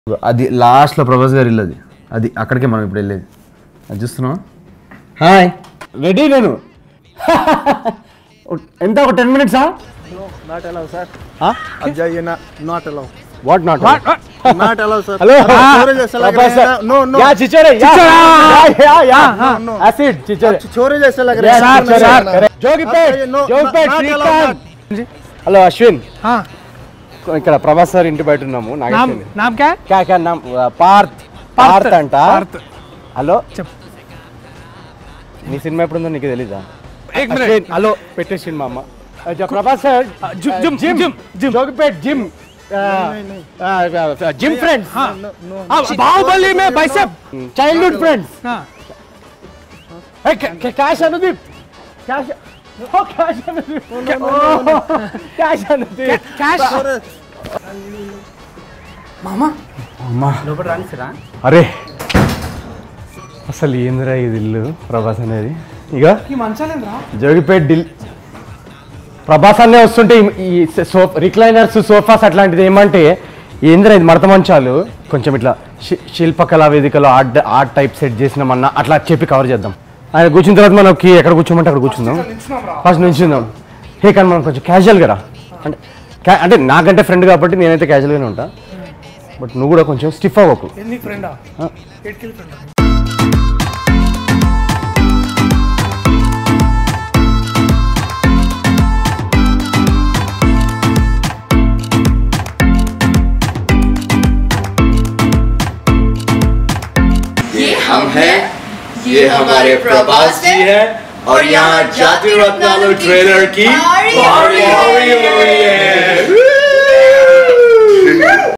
అది లాస్ట్లో ప్రభాస్ గారి ఇల్లు అది అది అక్కడికే మనం ఇప్పుడు వెళ్ళేది అది చూస్తున్నావా హాయ్ రెడీ నేను ఎంత ఒక టెన్ మినిట్సా నాట్ అలౌ సార్ Huh? अब जाइए ना not allow what not not allow sir hello छोरे जैसा लग रहा है नो नो యా చిచ్చరే యా యా యా no. యాసిడ్ చిచ్చరే छोरे जैसा लग रहा Yes, है sir, ना, sir. ना, ना। Jogipet Okay, no, Jogipet not allowed, Srikanth hello Ashwin ఇక్కడ ప్రభాస్ సార్ ఇంటి బయట ఉన్నాము नाम నాగేశ్వరి नाम क्या है క్యా క్యా నామ్ పార్థ్ పార్థ్ అంట పార్థ్. హలో చెప్పు. నీ సినిమా ఎప్పుడుందో నీకు తెలీదా एक मिनट అశ్విన్, హలో పెట్టేసింది మా అమ్మ అచ్చా, Prabhas sir gym gym gym gym gym Jogipet gym gym friends हाँ No, no, हाँ, बाहुबली में बाइसेप చైల్డ్హుడ్ ఫ్రెండ్స్ हाँ క్యాష్ అనుదీప్ క్యాష్ ఓ cash Anudeep cash Anudeep cash అరే అసలు ఏందిరా ఇది ఇల్లు ప్రభాస్ అనేది ఇక జోగిపేట్ డిల్ ప్రభాస్ అనే వస్తుంటే ఈ- ఈ సో రిక్లైనర్స్ సోఫాస్ అట్లాంటిది ఏమంటే ఏందిరా ఇది మడత మంచాలు కొంచెం ఇట్లా శి- శిల్పకళా వేదికలో ఆర్ట్ ఆర్ట్ టైప్ సెట్ చేసినామన్నా అట్లా చెప్పి కవర్ చేద్దాం ఆయన కూర్చున్న తర్వాత మనకి ఎక్కడ కూర్చోమంటే అక్కడ కూర్చుందాం ఫస్ట్ నిల్చుందాం హే కానీ మనం కొంచెం క్యాజువల్గా రా అంటే ca- అంటే నాకంటే ఫ్రెండ్ కాబట్టి నేనైతే క్యాజువల్గానే ఉంటా బట్ నువ్వు కూడా కొంచెం స్టిఫ్ అవ్వకు ఎన్ని ఫ్రెండా ఆ. ఎట్కెళ్ళి ఫ్రెండా ये हम हैं ये हमारे प्रभास जी हैं और यहाँ जाति रत्नालू ट्रेलर की पारी हो रही है